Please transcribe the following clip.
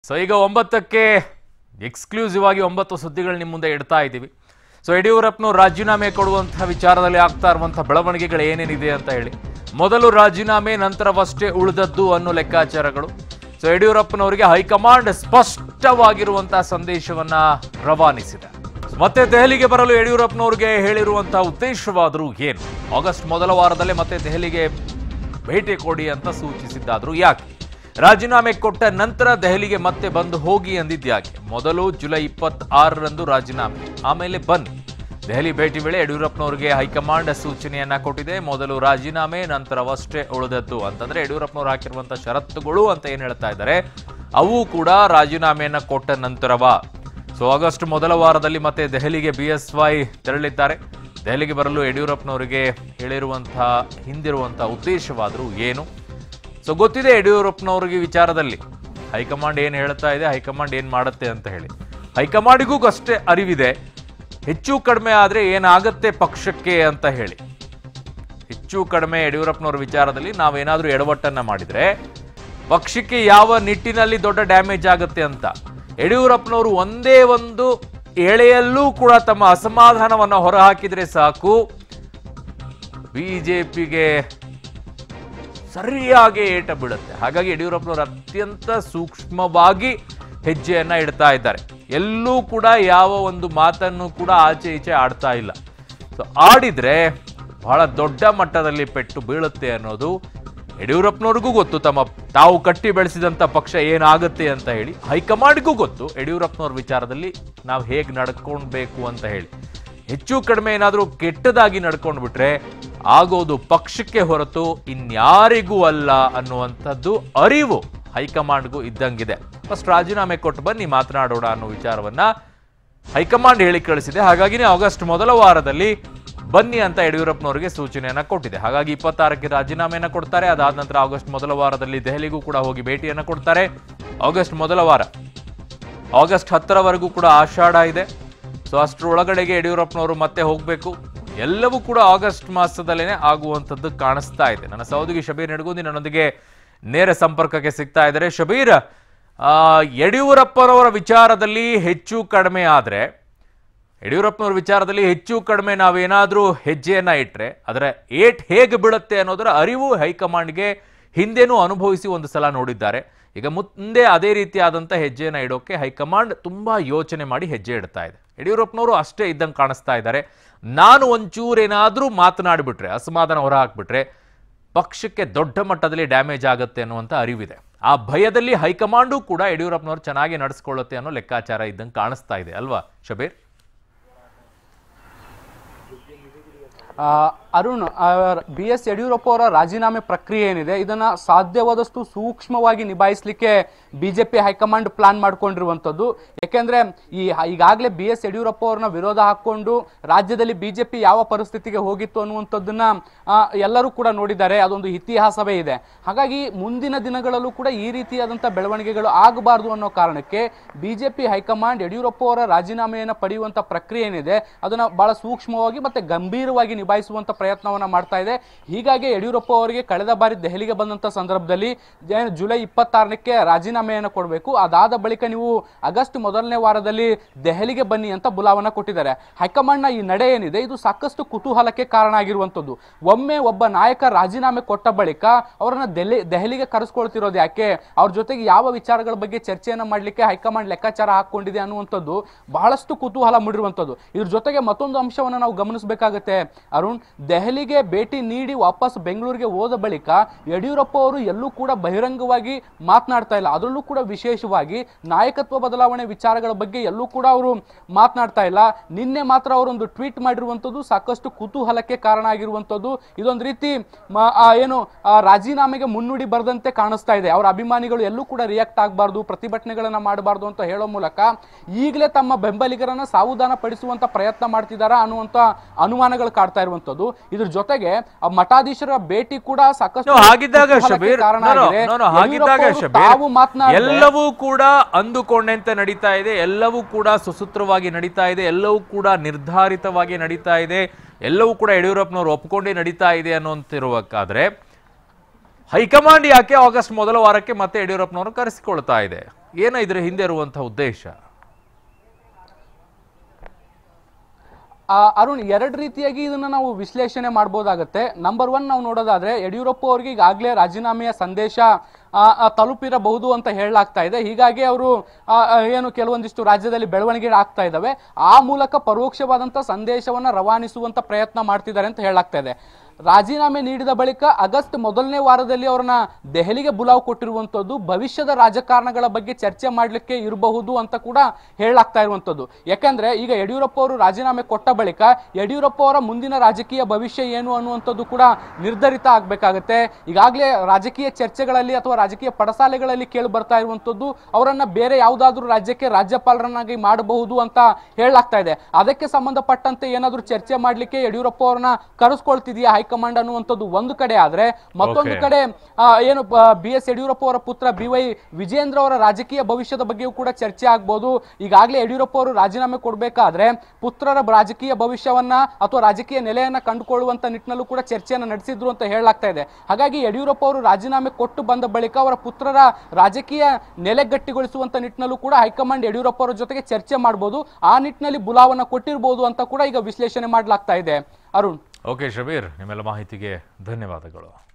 So ಈಗ ಒಂಬತ್ತಕ್ಕೆ exclusive ಆಗಿ ಒಂಬತ್ತು ಸುದ್ದಿಗಳು ನಿಮ್ಮ ಮುಂದೆ ಇಡ್ತಾ ಇದ್ದೀವಿ ಸೊ ಯಡಿಯೂರಪ್ಪನವರು ರಾಜೀನಾಮೆ ಕೊಡುವಂತಹ ವಿಚಾರದಲ್ಲಿ ಆಗ್ತಾ ಇರುವಂತಹ ಬೆಳವಣಿಗೆಗಳು ಏನೇನಿದೆ ಅಂತ ಹೇಳಿ ಮೊದಲು ರಾಜೀನಾಮೆ ನಂತರವಷ್ಟೇ ಉಳಿದದ್ದು ಅನ್ನೋ ಲೆಕ್ಕಾಚಾರಗಳು ಸೊ ಯಡಿಯೂರಪ್ಪನವರಿಗೆ ಹೈಕಮಾಂಡ್ ಸ್ಪಷ್ಟವಾಗಿರುವಂತಹ ಸಂದೇಶವನ್ನ ರವಾನಿಸಿದೆ ಮತ್ತೆ ದೆಹಲಿಗೆ ಬರಲು ಯಡಿಯೂರಪ್ಪನವ್ರಿಗೆ ಹೇಳಿರುವಂತಹ ಉದ್ದೇಶವಾದರೂ ಏನು ಆಗಸ್ಟ್ ಮೊದಲ ವಾರದಲ್ಲೇ ಮತ್ತೆ ದೆಹಲಿಗೆ ಭೇಟಿ ಕೊಡಿ ಅಂತ ಸೂಚಿಸಿದ್ದಾದ್ರು ಯಾಕೆ ರಾಜೀನಾಮೆ ಕೊಟ್ಟ ನಂತರ ದೆಹಲಿಗೆ ಮತ್ತೆ ಬಂದು ಹೋಗಿ ಅಂದಿದ್ಯಾಕೆ ಮೊದಲು ಜುಲೈ ಇಪ್ಪತ್ತಾರರಂದು ರಾಜೀನಾಮೆ ಆಮೇಲೆ ಬನ್ನಿ ದೆಹಲಿ ಭೇಟಿ ವೇಳೆ ಯಡಿಯೂರಪ್ಪನವರಿಗೆ ಹೈಕಮಾಂಡ್ ಸೂಚನೆಯನ್ನ ಕೊಟ್ಟಿದೆ ಮೊದಲು ರಾಜೀನಾಮೆ ನಂತರವಷ್ಟೇ ಉಳಿದದ್ದು ಅಂತಂದ್ರೆ ಯಡಿಯೂರಪ್ಪನವರು ಹಾಕಿರುವಂತಹ ಷರತ್ತುಗಳು ಅಂತ ಏನ್ ಹೇಳ್ತಾ ಇದ್ದಾರೆ ಅವು ಕೂಡ ರಾಜೀನಾಮೆಯನ್ನ ಕೊಟ್ಟ ನಂತರವ ಸೊ ಆಗಸ್ಟ್ ಮೊದಲ ವಾರದಲ್ಲಿ ಮತ್ತೆ ದೆಹಲಿಗೆ ಬಿ ಎಸ್ ವೈ ತೆರಳಿದ್ದಾರೆ ದೆಹಲಿಗೆ ಬರಲು ಯಡಿಯೂರಪ್ಪನವರಿಗೆ ಹೇಳಿರುವಂತಹ ಹಿಂದಿರುವಂತಹ ಉದ್ದೇಶವಾದರೂ ಏನು ಸೊ ಗೊತ್ತಿದೆ ಯಡಿಯೂರಪ್ಪನವರಿಗೆ ವಿಚಾರದಲ್ಲಿ ಹೈಕಮಾಂಡ್ ಏನು ಹೇಳ್ತಾ ಇದೆ ಹೈಕಮಾಂಡ್ ಏನು ಮಾಡುತ್ತೆ ಅಂತ ಹೇಳಿ ಹೈಕಮಾಂಡಿಗೂ ಅಷ್ಟೇ ಅರಿವಿದೆ ಹೆಚ್ಚು ಕಡಿಮೆ ಆದರೆ ಏನಾಗತ್ತೆ ಪಕ್ಷಕ್ಕೆ ಅಂತ ಹೇಳಿ ಹೆಚ್ಚು ಕಡಿಮೆ ಯಡಿಯೂರಪ್ಪನವ್ರ ವಿಚಾರದಲ್ಲಿ ನಾವೇನಾದರೂ ಎಡವಟ್ಟನ್ನ ಮಾಡಿದ್ರೆ ಪಕ್ಷಕ್ಕೆ ಯಾವ ನಿಟ್ಟಿನಲ್ಲಿ ದೊಡ್ಡ ಡ್ಯಾಮೇಜ್ ಆಗುತ್ತೆ ಅಂತ ಯಡಿಯೂರಪ್ಪನವರು ಒಂದೇ ಒಂದು ಎಳೆಯಲ್ಲೂ ಕೂಡ ತಮ್ಮ ಅಸಮಾಧಾನವನ್ನು ಹೊರಹಾಕಿದ್ರೆ ಸಾಕು ಬಿಜೆಪಿಗೆ ಸರಿಯಾಗಿ ಏಟ ಬೀಳುತ್ತೆ ಹಾಗಾಗಿ ಯಡಿಯೂರಪ್ಪನವರು ಅತ್ಯಂತ ಸೂಕ್ಷ್ಮವಾಗಿ ಹೆಜ್ಜೆಯನ್ನ ಇಡ್ತಾ ಇದ್ದಾರೆ ಎಲ್ಲೂ ಕೂಡ ಯಾವ ಒಂದು ಮಾತನ್ನು ಕೂಡ ಆಚೆ ಈಚೆ ಆಡ್ತಾ ಇಲ್ಲ ಸೊ ಆಡಿದ್ರೆ ಬಹಳ ದೊಡ್ಡ ಮಟ್ಟದಲ್ಲಿ ಪೆಟ್ಟು ಬೀಳುತ್ತೆ ಅನ್ನೋದು ಯಡಿಯೂರಪ್ಪನವ್ರಿಗೂ ಗೊತ್ತು ತಮ್ಮ ತಾವು ಕಟ್ಟಿ ಬೆಳೆಸಿದಂಥ ಪಕ್ಷ ಏನಾಗುತ್ತೆ ಅಂತ ಹೇಳಿ ಹೈಕಮಾಂಡ್ಗೂ ಗೊತ್ತು ಯಡಿಯೂರಪ್ಪನವ್ರ ವಿಚಾರದಲ್ಲಿ ನಾವು ಹೇಗೆ ನಡ್ಕೊಳ್ಬೇಕು ಅಂತ ಹೇಳಿ ಹೆಚ್ಚು ಕಡಿಮೆ ಏನಾದರೂ ಕೆಟ್ಟದಾಗಿ ನಡ್ಕೊಂಡು ಬಿಟ್ರೆ ಆಗೋದು ಪಕ್ಷಕ್ಕೆ ಹೊರತು ಇನ್ಯಾರಿಗೂ ಅಲ್ಲ ಅನ್ನುವಂಥದ್ದು ಅರಿವು ಹೈಕಮಾಂಡ್ಗೂ ಇದ್ದಂಗಿದೆ ಫಸ್ಟ್ ರಾಜೀನಾಮೆ ಕೊಟ್ಟು ಬನ್ನಿ ಮಾತನಾಡೋಣ ಅನ್ನೋ ವಿಚಾರವನ್ನ ಹೈಕಮಾಂಡ್ ಹೇಳಿ ಕಳಿಸಿದೆ ಹಾಗಾಗಿನೇ ಆಗಸ್ಟ್ ಮೊದಲ ವಾರದಲ್ಲಿ ಬನ್ನಿ ಅಂತ ಯಡಿಯೂರಪ್ಪನವರಿಗೆ ಸೂಚನೆಯನ್ನ ಕೊಟ್ಟಿದೆ ಹಾಗಾಗಿ ಇಪ್ಪತ್ತಾರಕ್ಕೆ ರಾಜೀನಾಮೆಯನ್ನ ಕೊಡ್ತಾರೆ ಅದಾದ ನಂತರ ಆಗಸ್ಟ್ ಮೊದಲ ವಾರದಲ್ಲಿ ದೆಹಲಿಗೂ ಕೂಡ ಹೋಗಿ ಭೇಟಿಯನ್ನ ಕೊಡ್ತಾರೆ ಆಗಸ್ಟ್ ಮೊದಲ ವಾರ ಆಗಸ್ಟ್ ಹತ್ತರವರೆಗೂ ಕೂಡ ಆಷಾಢ ಇದೆ ಸೊ ಅಷ್ಟರೊಳಗಡೆಗೆ ಯಡಿಯೂರಪ್ಪನವರು ಮತ್ತೆ ಹೋಗಬೇಕು ಎಲ್ಲವೂ ಕೂಡ ಆಗಸ್ಟ್ ಮಾಸದಲ್ಲೇನೆ ಆಗುವಂಥದ್ದು ಕಾಣಿಸ್ತಾ ಇದೆ ನನ್ನ ಸಹೋದರಿ ಶಬೀರ್ ನಡಗುಂದಿ ನನ್ನೊಂದಿಗೆ ನೇರ ಸಂಪರ್ಕಕ್ಕೆ ಸಿಗ್ತಾ ಇದ್ದಾರೆ ಶಬೀರ್ ಆ, ಯಡಿಯೂರಪ್ಪನವರ ವಿಚಾರದಲ್ಲಿ ಹೆಚ್ಚು ಕಡಿಮೆ ಆದರೆ ಯಡಿಯೂರಪ್ಪನವ್ರ ವಿಚಾರದಲ್ಲಿ ಹೆಚ್ಚು ಕಡಿಮೆ ನಾವೇನಾದರೂ ಹೆಜ್ಜೆಯನ್ನ ಇಟ್ಟರೆ ಅದರ ಏಟ್ ಹೇಗೆ ಬೀಳುತ್ತೆ ಅನ್ನೋದರ ಅರಿವು ಹೈಕಮಾಂಡ್ಗೆ ಹಿಂದೆನೂ ಅನುಭವಿಸಿ ಒಂದು ಸಲ ನೋಡಿದ್ದಾರೆ ಈಗ ಮುಂದೆ ಅದೇ ರೀತಿಯಾದಂಥ ಹೆಜ್ಜೆಯನ್ನು ಇಡೋಕೆ ಹೈಕಮಾಂಡ್ ತುಂಬಾ ಯೋಚನೆ ಮಾಡಿ ಹೆಜ್ಜೆ ಇಡ್ತಾ ಇದೆ ಯಡಿಯೂರಪ್ಪನವರು ಅಷ್ಟೇ ಇದ್ದಂಗೆ ಕಾಣಿಸ್ತಾ ಇದ್ದಾರೆ ನಾನು ಒಂಚೂರೇನಾದರೂ ಮಾತನಾಡಿಬಿಟ್ರೆ ಅಸಮಾಧಾನ ಹೊರ ಹಾಕ್ಬಿಟ್ರೆ ಪಕ್ಷಕ್ಕೆ ದೊಡ್ಡ ಮಟ್ಟದಲ್ಲಿ ಡ್ಯಾಮೇಜ್ ಆಗುತ್ತೆ ಅನ್ನುವಂಥ ಅರಿವಿದೆ ಆ ಭಯದಲ್ಲಿ ಹೈಕಮಾಂಡು ಕೂಡ ಯಡಿಯೂರಪ್ಪನವರು ಚೆನ್ನಾಗಿ ನಡೆಸ್ಕೊಳ್ಳುತ್ತೆ ಅನ್ನೋ ಲೆಕ್ಕಾಚಾರ ಇದ್ದಂಗೆ ಕಾಣಿಸ್ತಾ ಇದೆ ಅಲ್ವಾ ಶಬೀರ್ ಆ, ಅರುಣ್ ಬಿ ಎಸ್ ಯಡಿಯೂರಪ್ಪ ಅವರ ರಾಜೀನಾಮೆ ಪ್ರಕ್ರಿಯೆ ಏನಿದೆ ಇದನ್ನ ಸಾಧ್ಯವಾದಷ್ಟು ಸೂಕ್ಷ್ಮವಾಗಿ ನಿಭಾಯಿಸಲಿಕ್ಕೆ ಬಿಜೆಪಿ ಹೈಕಮಾಂಡ್ ಪ್ಲಾನ್ ಮಾಡ್ಕೊಂಡಿರುವಂಥದ್ದು ಯಾಕೆಂದ್ರೆ ಈ ಈಗಾಗಲೇ ಬಿ ಎಸ್ ಯಡಿಯೂರಪ್ಪ ಅವ್ರನ್ನ ವಿರೋಧ ಹಾಕೊಂಡು ರಾಜ್ಯದಲ್ಲಿ ಬಿಜೆಪಿ ಯಾವ ಪರಿಸ್ಥಿತಿಗೆ ಹೋಗಿತ್ತು ಅನ್ನುವಂಥದ್ದನ್ನ ಆ, ಎಲ್ಲರೂ ಕೂಡ ನೋಡಿದ್ದಾರೆ ಅದೊಂದು ಇತಿಹಾಸವೇ ಇದೆ ಹಾಗಾಗಿ ಮುಂದಿನ ದಿನಗಳಲ್ಲೂ ಕೂಡ ಈ ರೀತಿಯಾದಂಥ ಬೆಳವಣಿಗೆಗಳು ಆಗಬಾರ್ದು ಅನ್ನೋ ಕಾರಣಕ್ಕೆ ಬಿಜೆಪಿ ಹೈಕಮಾಂಡ್ ಯಡಿಯೂರಪ್ಪ ಅವರ ರಾಜೀನಾಮೆಯನ್ನು ಪಡೆಯುವಂಥ ಪ್ರಕ್ರಿಯೆ ಏನಿದೆ ಅದನ್ನ ಬಹಳ ಸೂಕ್ಷ್ಮವಾಗಿ ಮತ್ತೆ ಗಂಭೀರವಾಗಿ ನಿಭಾಯಿಸುವಂತ ಪ್ರಯತ್ನವನ್ನ ಮಾಡ್ತಾ ಇದೆ ಹೀಗಾಗಿ ಯಡಿಯೂರಪ್ಪ ಅವರಿಗೆ ಕಳೆದ ಬಾರಿ ದೆಹಲಿಗೆ ಬಂದಂತ ಸಂದರ್ಭದಲ್ಲಿ ಏನು ಜುಲೈ ಇಪ್ಪತ್ತಾರಕ್ಕೆ ರಾಜೀನಾಮೆಯನ್ನು ಕೊಡಬೇಕು ಅದಾದ ಬಳಿಕ ನೀವು ಆಗಸ್ಟ್ ಮೊದಲನೇ ವಾರದಲ್ಲಿ ದೆಹಲಿಗೆ ಬನ್ನಿ ಅಂತ ಬುಲಾವನ್ನ ಕೊಟ್ಟಿದ್ದಾರೆ ಹೈಕಮಾಂಡ್ನ ಈ ನಡೆ ಏನಿದೆ ಇದು ಸಾಕಷ್ಟು ಕುತೂಹಲಕ್ಕೆ ಕಾರಣ ಆಗಿರುವಂತದ್ದು ಒಮ್ಮೆ ಒಬ್ಬ ನಾಯಕ ರಾಜೀನಾಮೆ ಕೊಟ್ಟ ಬಳಿಕ ಅವರನ್ನ ದೆಹಲಿ ದೆಹಲಿಗೆ ಕರೆಸ್ಕೊಳ್ತಿರೋದು ಯಾಕೆ ಅವ್ರ ಜೊತೆಗೆ ಯಾವ ವಿಚಾರಗಳ ಬಗ್ಗೆ ಚರ್ಚೆಯನ್ನ ಮಾಡಲಿಕ್ಕೆ ಹೈಕಮಾಂಡ್ ಲೆಕ್ಕಾಚಾರ ಹಾಕೊಂಡಿದೆ ಅನ್ನುವಂಥದ್ದು ಬಹಳಷ್ಟು ಕುತೂಹಲ ಮೂಡಿರುವಂಥದ್ದು ಇದ್ರ ಜೊತೆಗೆ ಮತ್ತೊಂದು ಅಂಶವನ್ನು ನಾವು ಗಮನಿಸಬೇಕಾಗತ್ತೆ ಅರುಣ್ ದೆಹಲಿಗೆ ಭೇಟಿ ನೀಡಿ ವಾಪಸ್ ಬೆಂಗಳೂರಿಗೆ ಹೋದ ಬಳಿಕ ಯಡಿಯೂರಪ್ಪ ಅವರು ಎಲ್ಲೂ ಕೂಡ ಬಹಿರಂಗವಾಗಿ ಮಾತನಾಡ್ತಾ ಇಲ್ಲ ಅದರಲ್ಲೂ ಕೂಡ ವಿಶೇಷವಾಗಿ ನಾಯಕತ್ವ ಬದಲಾವಣೆ ವಿಚಾರಗಳ ಬಗ್ಗೆ ಎಲ್ಲೂ ಕೂಡ ಅವರು ಮಾತನಾಡ್ತಾ ಇಲ್ಲ ನಿನ್ನೆ ಮಾತ್ರ ಅವರೊಂದು ಟ್ವೀಟ್ ಮಾಡಿರುವಂಥದ್ದು ಸಾಕಷ್ಟು ಕುತೂಹಲಕ್ಕೆ ಕಾರಣ ಆಗಿರುವಂಥದ್ದು ಇದೊಂದು ರೀತಿ ಮ- ಆ ಏನು ಆ ರಾಜೀನಾಮೆಗೆ ಮುನ್ನುಡಿ ಬರೆದಂತೆ ಕಾಣಿಸ್ತಾ ಇದೆ ಅವರ ಅಭಿಮಾನಿಗಳು ಎಲ್ಲೂ ಕೂಡ ರಿಯಾಕ್ಟ್ ಆಗಬಾರ್ದು ಪ್ರತಿಭಟನೆಗಳನ್ನ ಮಾಡಬಾರ್ದು ಅಂತ ಹೇಳೋ ಮೂಲಕ ಈಗಲೇ ತಮ್ಮ ಬೆಂಬಲಿಗರನ್ನ ಸಾವುದಾನ ಪಡಿಸುವಂತ ಪ್ರಯತ್ನ ಮಾಡ್ತಿದ್ದಾರಾ ಅನ್ನುವಂತ ಅನುಮಾನಗಳು ಕಾಡ್ತಾ ಇರುವಂತದ್ದು ಇದ್ರ ಜೊತೆಗೆ ಆ ಮಠಾಧೀಶರ ಭೇಟಿ ಕೂಡ ಸಾಕಷ್ಟು No, ಹಾಗಿದ್ದಾಗ ಕುತೂಹಲಕ್ಕೆ ಶಬೀರ್ ಕಾರಣ no, no, ಆಗಿದೆ. no, no, ಹಾಗಿದ್ದಾಗ ಯಡಿಯೂರಪ್ಪ ಅವರು ತಾವು ಶಬೀರ್ ಮಾತನಾಡಿದ್ರೆ ಎಲ್ಲವೂ ಕೂಡ ಅಂದುಕೊಂಡಂತೆ ನಡೀತಾ ಇದೆ ಎಲ್ಲವೂ ಕೂಡ ಸುಸೂತ್ರವಾಗಿ ನಡೀತಾ ಇದೆ ಎಲ್ಲವೂ ಕೂಡ ನಿರ್ಧಾರಿತವಾಗಿ ನಡೀತಾ ಇದೆ ಎಲ್ಲವೂ ಕೂಡ ಯಡಿಯೂರಪ್ಪನವರು ಒಪ್ಕೊಂಡೇ ನಡೀತಾ ಇದೆ ಅನ್ನೋಂತಿರುವಕ್ಕಾದ್ರೆ ಹೈಕಮಾಂಡ್ ಯಾಕೆ ಆಗಸ್ಟ್ ಮೊದಲ ವಾರಕ್ಕೆ ಮತ್ತೆ ಯಡಿಯೂರಪ್ಪನವರು ಕರೆಸಿಕೊಳ್ತಾ ಇದೆ ಏನ ಇದ್ರ ಹಿಂದೆ ಇರುವಂತಹ ಉದ್ದೇಶ ಆ, ಅರುಣ್ ಎರಡು ರೀತಿಯಾಗಿ ಇದನ್ನ ನಾವು ವಿಶ್ಲೇಷಣೆ ಮಾಡ್ಬೋದಾಗತ್ತೆ ನಂಬರ್ ಒನ್ ನಾವು ನೋಡೋದಾದ್ರೆ ಯಡಿಯೂರಪ್ಪ ಅವರಿಗೆ ಈಗಾಗಲೇ ರಾಜೀನಾಮೆಯ ಸಂದೇಶ ಆ, ಆ, ತಲುಪಿರಬಹುದು ಅಂತ ಹೇಳಲಾಗ್ತಾ ಇದೆ ಹೀಗಾಗಿ ಅವರು ಆ, ಆ, ಏನು ಕೆಲವೊಂದಿಷ್ಟು ರಾಜ್ಯದಲ್ಲಿ ಬೆಳವಣಿಗೆ ಆಗ್ತಾ ಇದ್ದಾವೆ ಆ ಮೂಲಕ ಪರೋಕ್ಷವಾದಂಥ ಸಂದೇಶವನ್ನ ರವಾನಿಸುವಂತ ಪ್ರಯತ್ನ ಮಾಡ್ತಿದ್ದಾರೆ ಅಂತ ಹೇಳಲಾಗ್ತಾ ಇದೆ ರಾಜೀನಾಮೆ ನೀಡಿದ ಬಳಿಕ ಆಗಸ್ಟ್ ಮೊದಲನೇ ವಾರದಲ್ಲಿ ಅವ್ರನ್ನ ದೆಹಲಿಗೆ ಬುಲಾವ್ ಕೊಟ್ಟಿರುವಂತದ್ದು ಭವಿಷ್ಯದ ರಾಜಕಾರಣಗಳ ಬಗ್ಗೆ ಚರ್ಚೆ ಮಾಡಲಿಕ್ಕೆ ಇರಬಹುದು ಅಂತ ಕೂಡ ಹೇಳಲಾಗ್ತಾ ಇರುವಂತದ್ದು ಯಾಕಂದ್ರೆ ಈಗ ಯಡಿಯೂರಪ್ಪ ಅವರು ರಾಜೀನಾಮೆ ಕೊಟ್ಟ ಬಳಿಕ ಯಡಿಯೂರಪ್ಪ ಅವರ ಮುಂದಿನ ರಾಜಕೀಯ ಭವಿಷ್ಯ ಏನು ಅನ್ನುವಂಥದ್ದು ಕೂಡ ನಿರ್ಧರಿತ ಆಗ್ಬೇಕಾಗತ್ತೆ ಈಗಾಗಲೇ ರಾಜಕೀಯ ಚರ್ಚೆಗಳಲ್ಲಿ ಅಥವಾ ರಾಜಕೀಯ ಪಡಸಾಲೆಗಳಲ್ಲಿ ಕೇಳಿ ಬರ್ತಾ ಇರುವಂತದ್ದು ಅವರನ್ನ ಬೇರೆ ಯಾವುದಾದ್ರೂ ರಾಜ್ಯಕ್ಕೆ ರಾಜ್ಯಪಾಲರನ್ನಾಗಿ ಮಾಡಬಹುದು ಅಂತ ಹೇಳಲಾಗ್ತಾ ಇದೆ ಅದಕ್ಕೆ ಸಂಬಂಧಪಟ್ಟಂತೆ ಏನಾದ್ರೂ ಚರ್ಚೆ ಮಾಡ್ಲಿಕ್ಕೆ ಯಡಿಯೂರಪ್ಪ ಅವ್ರನ್ನ ಕರೆಸ್ಕೊಳ್ತಿದೆಯಾ ಹೈಕಮಾಂಡ್ ಅನ್ನುವಂಥದ್ದು ಒಂದು ಕಡೆ ಆದ್ರೆ ಮತ್ತೊಂದು Okay. ಕಡೆ ಆ, ಏನು ಬಿ ಎಸ್ ಯಡಿಯೂರಪ್ಪ ಅವರ ಪುತ್ರ ಬಿ ವೈ ವಿಜೇಂದ್ರ ಅವರ ರಾಜಕೀಯ ಭವಿಷ್ಯದ ಬಗ್ಗೆಯೂ ಕೂಡ ಚರ್ಚೆ ಆಗ್ಬೋದು ಈಗಾಗಲೇ ಯಡಿಯೂರಪ್ಪ ಅವರು ರಾಜೀನಾಮೆ ಕೊಡಬೇಕಾದ್ರೆ ಪುತ್ರರ ರಾಜಕೀಯ ಭವಿಷ್ಯವನ್ನ ಅಥವಾ ರಾಜಕೀಯ ನೆಲೆಯನ್ನ ಕಂಡುಕೊಳ್ಳುವಂತ ನಿಟ್ಟಿನಲ್ಲೂ ಕೂಡ ಚರ್ಚೆಯನ್ನ ನಡೆಸಿದ್ರು ಅಂತ ಹೇಳಲಾಗ್ತಾ ಇದೆ ಹಾಗಾಗಿ ಯಡಿಯೂರಪ್ಪ ಅವರು ರಾಜೀನಾಮೆ ಕೊಟ್ಟು ಬಂದ ಬಳಿಕ ಅವರ ಪುತ್ರರ ರಾಜಕೀಯ ನೆಲೆಗಟ್ಟಿಗೊಳಿಸುವಂತ ನಿಟ್ಟಿನಲ್ಲೂ ಕೂಡ ಹೈಕಮಾಂಡ್ ಯಡಿಯೂರಪ್ಪ ಅವರ ಜೊತೆಗೆ ಚರ್ಚೆ ಮಾಡಬಹುದು ಆ ನಿಟ್ಟಿನಲ್ಲಿ ಬುಲಾವನ್ನ ಕೊಟ್ಟಿರಬಹುದು ಅಂತ ಕೂಡ ಈಗ ವಿಶ್ಲೇಷಣೆ ಮಾಡಲಾಗ್ತಾ ಇದೆ ಅರುಣ್ ಓಕೆ ಶಬೀರ್ ನಿಮ್ಮೆಲ್ಲ ಮಾಹಿತಿಗೆ ಧನ್ಯವಾದಗಳು